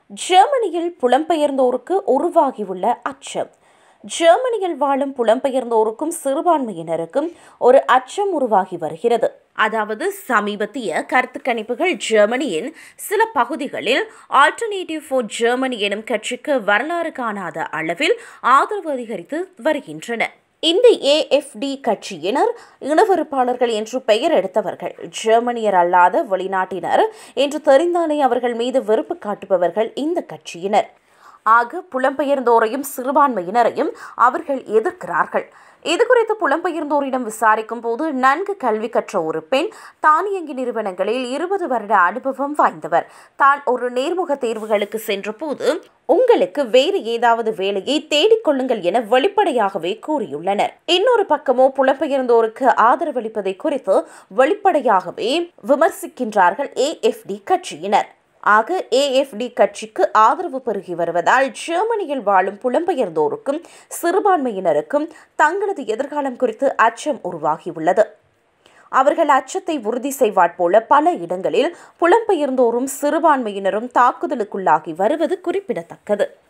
ஜெர்மனியில் புலம்பெயர்ந்தோருக்கு உருவாகியுள்ள அச்சம் ஜெர்மனியில் வாழும் புலம்பெயர்ந்தோருக்கும் சிறுபான்மையினருக்கும் ஒரு அச்சம் உருவாகி வருகிறது அதாவது சமீபத்திய கருத்து கணிப்புகள் ஜெர்மனியின் சில பகுதிகளில் ஆல்டர்னேட்டிவ் ஃபார் ஜெர்மனி எனும் கட்சிக்கு வரலாறு காணாத அளவில் ஆதரவு அதிகரித்து வருகின்றன இந்த ஏஎஃப்டி கட்சியினர் இனவெறுப்பாளர்கள் என்று பெயர் எடுத்தவர்கள் ஜெர்மனியர் அல்லாத வெளிநாட்டினர் என்று தெரிந்தாலே அவர்கள் மீது வெறுப்பு காட்டுபவர்கள் இந்த கட்சியினர் ஆக புலம்பெயர்ந்தோரையும் சிறுபான்மையினரையும் அவர்கள் எதிர்க்கிறார்கள் இது குறித்து புலம்பெயர்ந்தோரிடம் விசாரிக்கும் போது நன்கு கல்வி கற்ற ஒரு பெண் தானியங்கி நிறுவனங்களில் இருபது வருட அனுபவம் வாய்ந்தவர் தான் ஒரு நேர்முக தேர்வுகளுக்கு சென்றபோது உங்களுக்கு வேறு ஏதாவது வேலையை தேடிக்கொள்ளுங்கள் என வெளிப்படையாகவே கூறியுள்ளனர் இன்னொரு பக்கமோ புலம்பெயர்ந்தோருக்கு ஆதரவளிப்பதை குறித்து வெளிப்படையாகவே விமர்சிக்கின்றார்கள் ஏஎஃப்டி கட்சியினர் ஆக ஏஎஃப்டி கட்சிக்கு ஆதரவு பெருகி வருவதால் ஜெர்மனியில் வாழும் புலம்பெயர்ந்தோருக்கும் சிறுபான்மையினருக்கும் தங்களது எதிர்காலம் குறித்து அச்சம் உருவாகியுள்ளது அவர்கள் அச்சத்தை உறுதி செய்வாற் போல பல இடங்களில் புலம்பெயர்ந்தோரும் சிறுபான்மையினரும் தாக்குதலுக்குள்ளாகி வருவது குறிப்பிடத்தக்கது